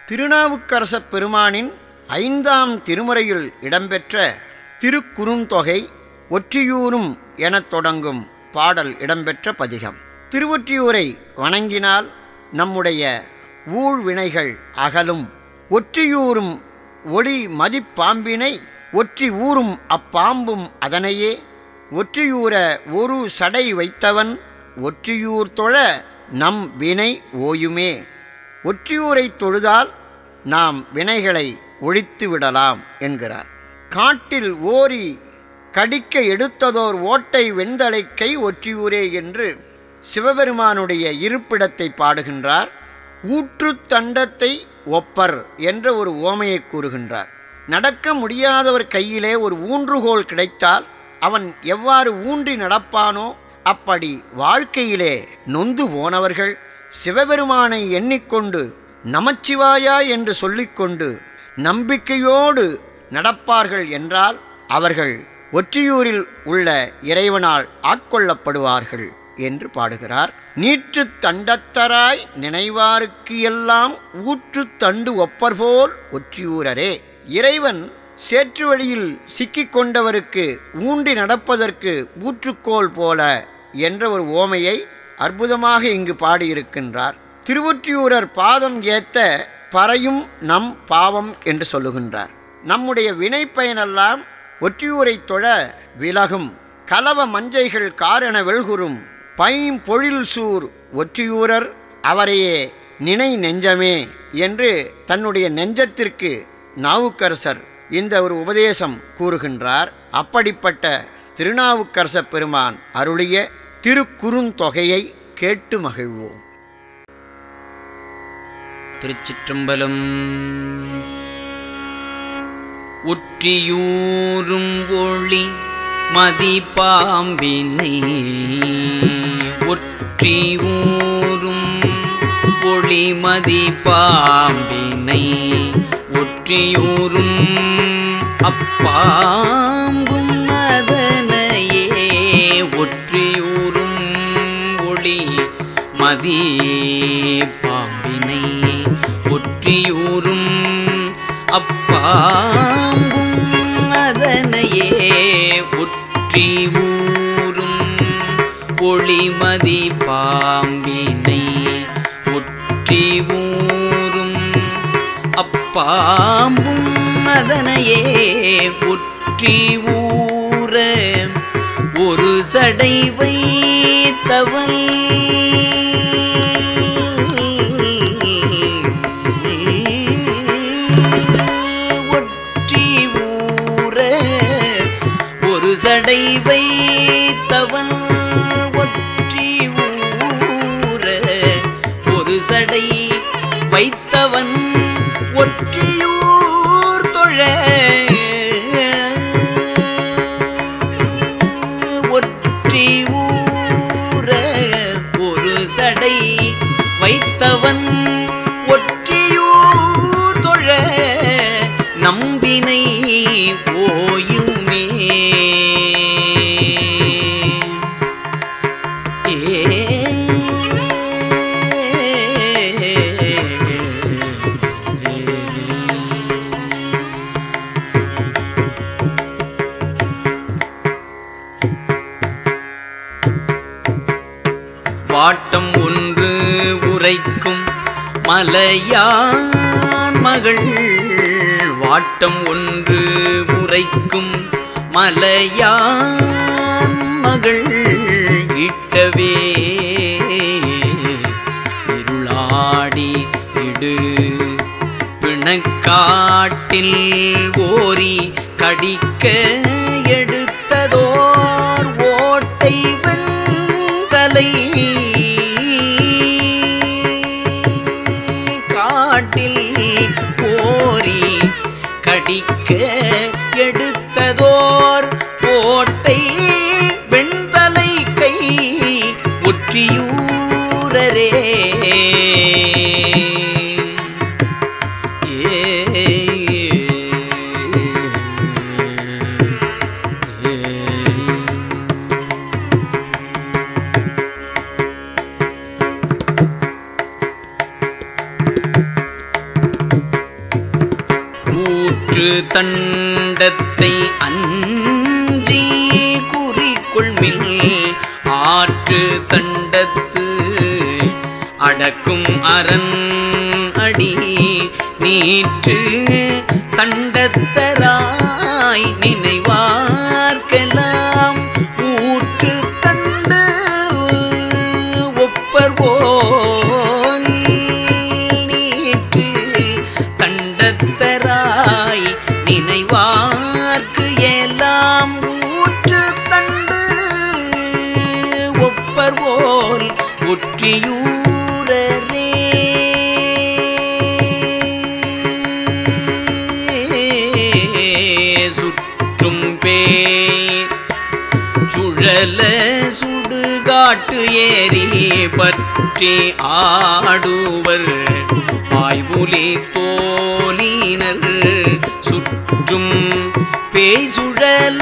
திருநாவுக்கரசப் பெருமானின் ஐந்தாம் திருமுறையில் இடம்பெற்ற திருக்குறுந்தொகை ஒற்றியூரும் எனத் தொடங்கும் பாடல் இடம்பெற்ற பதிகம் திருவொற்றியூரை வணங்கினால் நம்முடைய ஊழ்வினைகள் அகலும் ஒற்றியூரும் ஒளி மதிப்பாம்பினை ஒற்றி ஊரும் அப்பாம்பும் அதனையே ஒற்றியூர ஒரு சடை வைத்தவன் ஒற்றியூர் தொழ நம் வினை ஓயுமே ஒற்றியூரைத் தொழுதால் நாம் வினைகளை ஒழித்து விடலாம் என்கிறார் காட்டில் ஓரி கடிக்க எடுத்ததோர் ஓட்டை வெண்தலை கை ஒற்றியூரே என்று சிவபெருமானுடைய இருப்பிடத்தை பாடுகின்றார் ஊற்றுத் தண்டத்தை ஒப்பர் என்ற ஒரு ஓமையை கூறுகின்றார் நடக்க முடியாதவர் கையிலே ஒரு ஊன்றுகோல் கிடைத்தால் அவன் எவ்வாறு ஊன்றி நடப்பானோ அப்படி வாழ்க்கையிலே நொந்து போனவர்கள் சிவபெருமானை எண்ணிக்கொண்டு நமச்சிவாயா என்று சொல்லிக்கொண்டு நம்பிக்கையோடு நடப்பார்கள் என்றால் அவர்கள் ஒற்றியூரில் உள்ள இறைவனால் ஆட்கொள்ளப்படுவார்கள் என்று பாடுகிறார் நீற்றுத் தண்டத்தராய் நினைவாருக்கு எல்லாம் ஊற்றுத் தண்டு ஒப்பர்போல் ஒற்றியூரரே இறைவன் சேற்று வழியில் சிக்கிக் கொண்டவருக்கு ஊண்டி நடப்பதற்கு ஊற்றுக்கோல் போல என்ற ஒரு ஓமையை அற்புதமாக இங்கு பாடியிருக்கின்றார் திருவொற்றியூரர் பாதம் ஏத்த பறையும் நம் பாவம் என்று சொல்லுகின்றார் நம்முடைய வினை பயனெல்லாம் ஒற்றியூரை தொழ விலகும் கலவ மஞ்சைகள் காரென வெல்குறும் பைம் பொழில் சூர் ஒற்றியூரர் அவரையே நினை நெஞ்சமே என்று தன்னுடைய நெஞ்சத்திற்கு நாவுக்கரசர் இந்த ஒரு உபதேசம் கூறுகின்றார் அப்படிப்பட்ட திருநாவுக்கரச பெருமான் அருளிய திருக்குறுந்தொகையை கேட்டு மகிழ்வோம் திருச்சிற்றம்பலம் உற்றியூரும் ஒளி மதிப்பாம்பினை ஒற்றியூரும் ஒளி மதிப்பாம்பினை ஒற்றியூரும் அப்பாம்பும் அதனையே ஒற்றியூரும் ஒளி மதி பாம்பினை ஒற்றியூரும் அப்பாம்பும் அதனையே ஒற்றி ஊரும் ஒளிமதி பாம்பினை ஒற்றி ஊரும் அப்பாம்பும் அதனையே ஒற்றி ஊர ஒரு சடை வைத்தவன் ஒற்றி ஊர ஒரு சடை வைத்தவன் ஒற்றி ஊர ஒரு சடை வைத்தவன் ஒற்றியூர் தொழ ஒற்றி ஊர ஒரு சடை வைத்தவன் ஒற்றியூர் தொழ நம்பினை ஓயுமே வாட்டம் ஒன்று உரைக்கும் மலையான் மகள் வாட்டம் ஒன்று உரைக்கும் மலையான் மகள் இட்டவே இருளாடி இடு பிணக்காட்டில் ஓரி கடிக்க எடுத்ததோர் ஓட்டை வெண்தலை காட்டில் ஓரி கடிக்க எடுத்ததோர் ஓட்டை வெண்தலை கை ஒற்றியூரரே ஊற்று தண்டத்தை அஞ்சி குறிக்கொள்மில் ஆற்று தண்டத்து அடக்கும் அரண் அடி நீற்று தண்டத்தராய் நினைவார்க்கெல்லாம் ஊற்று தண்டு ஒப்பர் போல் நீற்று தண்டத்தராய் நினைவார்க்கு எல்லாம் ஊற்று தண்டு ஒப்பர் போல் ஒற்றியூரரே சுற்றும் பேர் சுழல சுடுகாட்டு ஏறி பற்றி ஆடுவர் ஆய்வுலி தோலினர் சுற்றும் பேய் சுழல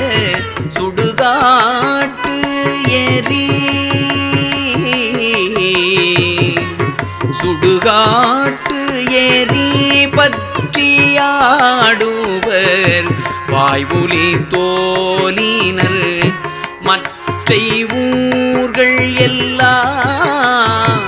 சுடுகாட்டு ஏறி சுடுகாட்டு ஏறி பற்றியாடுவர் வாய்வுலி தோலினர் மற்றை ஊர்கள் எல்லாம்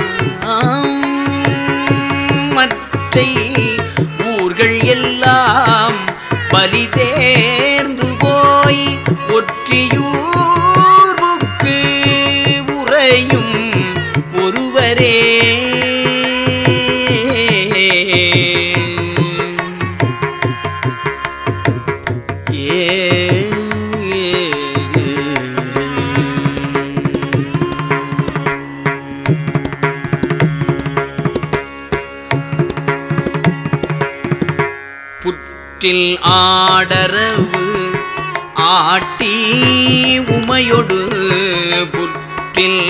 மற்றை ஊர்கள் எல்லாம் பலி தேர்ந்து போய் ஒற்றியூர்வுக்கு உறையும் ஒருவரே புற்றில் ஆடரவு ஆட்டி உமையொடு புற்றில்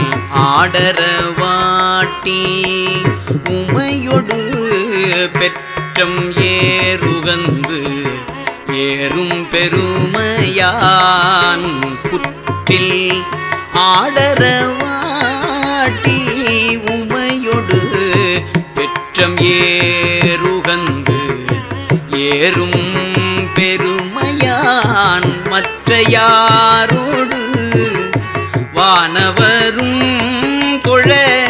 ஆடரவாட்டி உமையொடு பெற்றம் ஏறுகந்து ஏறும் பெருமையான் புற்றில் ஆடரவாட்டி உமையொடு பெற்றம் ஏறுகந்து ஏறும் பெருமையான் மற்ற யாரோடு வானவரும் தொழ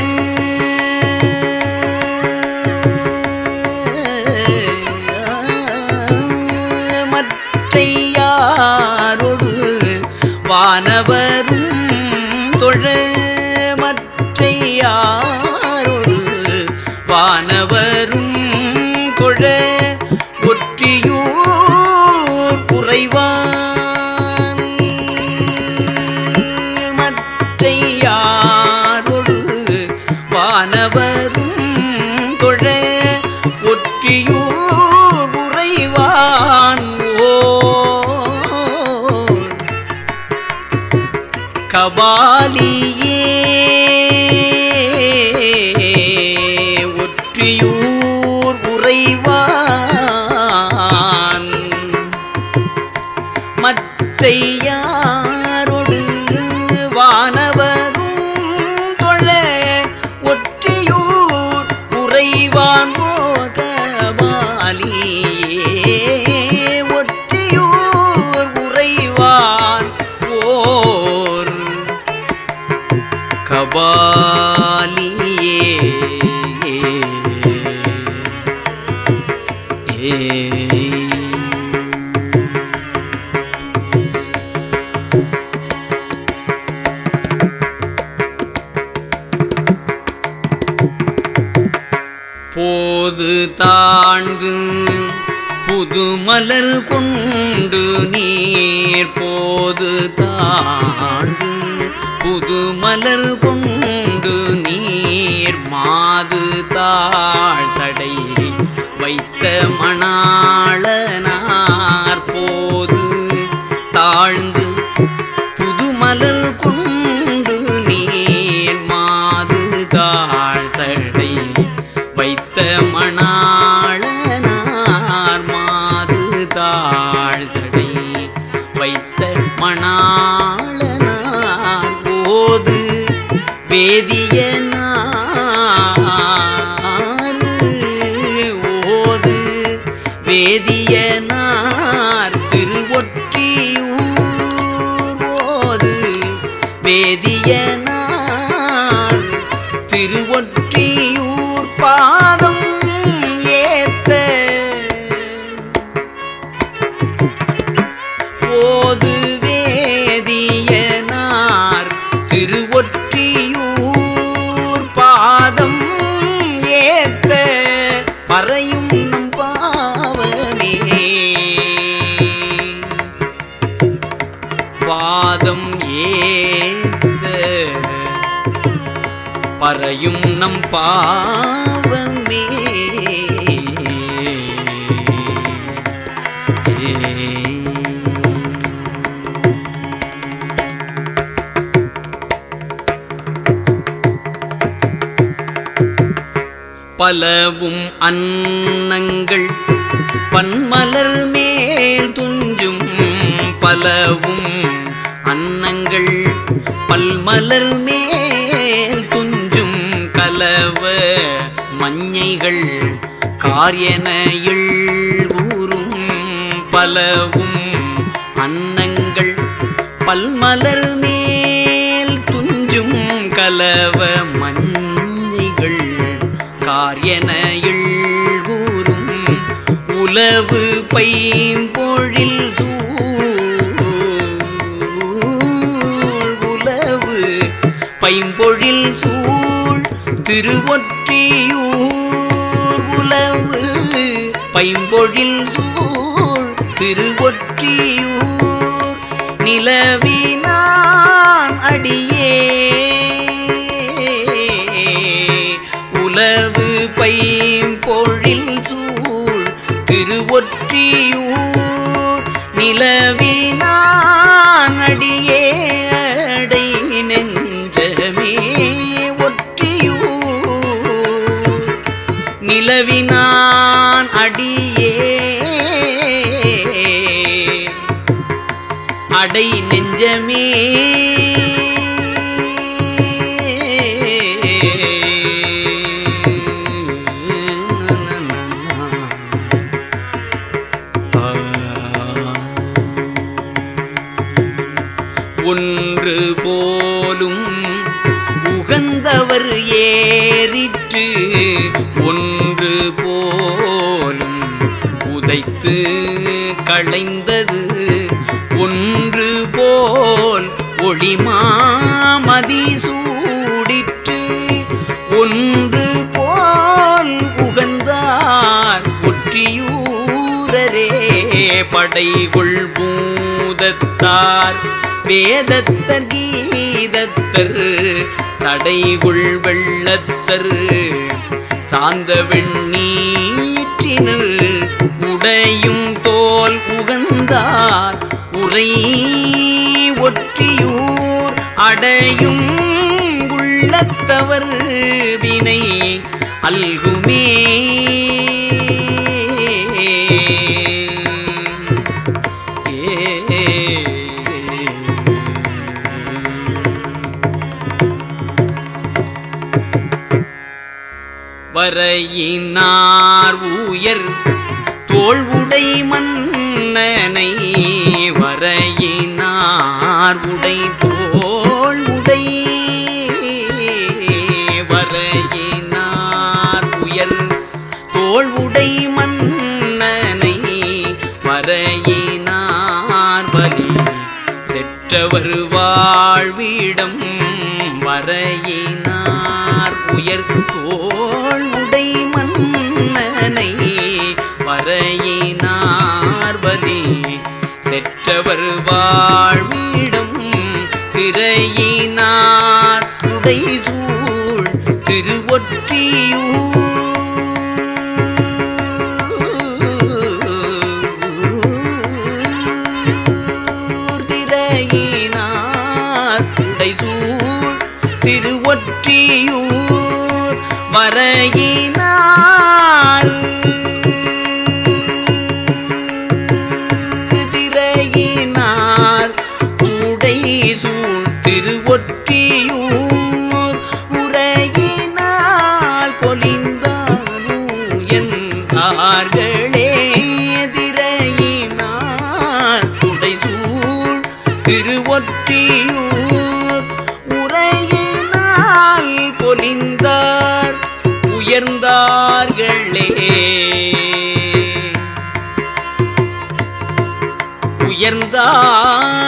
மற்ற யாரோடு வானவரும் தொழ மற்ற யாரோடு வானவரும் தொழ ஒற்றியூர் குறைவான் மற்றை யாரோடு வானவரும் தொழ ஒற்றியூர் உறைவான் ஓர் கபாலியே ஒற்றியூர் உறைவான் மற்றை யாரொடு வானவரும் தொழ ஒற்றியூர் உறைவான் ஓர் கபாலியே ஒற்றியூர் உறைவான் ஓர் கபாலியே போது தாழ்ந்து புது மலர் கொண்டு நீர் போது தாழ்ந்து புது மலர் கொண்டு நீர் மாது தாழ் சடை வைத்த மணாளனார் போது தாழ்ந்து புது மலர் கொண்டு நீர் மாது தாழ் சடை வைத்த மணாளனார் மாது தாழ் சடை வைத்த மணாளனார் போது வேதியனார் ஓது வேதியனார் திருவொற்றியூரோது வேதியனார் திருவொற்றியூர் பாதம் ஏத்த போது வேதியனார் திருவொற்றியூர் பாதம் ஏத்த பறையும் நம் பாவமே பாதம் ஏத்த பறையும் நம் பாவமே பலவும் அன்னங்கள் பன்மலர் மேல் துஞ்சும் பலவும் அன்னங்கள் பல்மலர் மேல் துஞ்சும் கலவ மஞ்சைகள் காரியன ஊரும் பலவும் அன்னங்கள் பல்மலர் மேல் துஞ்சும் கலவ மஞ்சைகள் காரியன ஊரும் உலவு பைம்பொழில் சூழ் உலவு பைம்பொழில் சூழ் திருவொற்றியூர் உலவு பைம்பொழில் சூழ் திருவொற்றியூர் நிலவினான் அடியே உலவு பைம்பொழில் சூழ் திருவொற்றியூர் நிலவினான் அடியே அடை நெஞ்சமே ஒற்றியூர் நிலவினான் அடியே அடை நெஞ்சமே ஒன்று போலும் உகந்தவர் ஏறிற்று ஒன்று போலும் உதைத்து களைந்தது ஒன்று போல் ஒளிமாமதி சூடிற்று ஒன்று போல் உகந்தார் ஒற்றியூரரே படைகொள் பூதத்தார் வேதத்தர் கீதத்தர் சடைகுள் வெள்ளத்தர் சாந்த வெண்ணீற்றினர் உடையும் தோல் உகந்தார் உரை ஒற்றியூர் அடையும் உள்ளத்தவர் வினை அல்குமே வரையினார் உயர் தோள்வுடை மன்னனை வரையினார் உடை தோள் உடை வரையினார் உயர் தோள் உடை மன்னனை வரையினார் பலி செற்றவர் வாழ்விடம் வரையினார் உயர் தோள் உடை மன்னனை வரையினார் பலி செற்றவர் வாழ்விடம் திரையினார் உடை சூழ் திருவொற்றியூர் திரையினார் உடை சூழ் திருவொற்றியூர் வரையினார் திரையினார் உடை சூழ் திருவொற்றியூர் உரையினால் பொலிந்தானு என்றார்களே ஒற்றியூர் உரையினால் பொலிந்தார் உயர்ந்தார்களே உயர்ந்தார்களே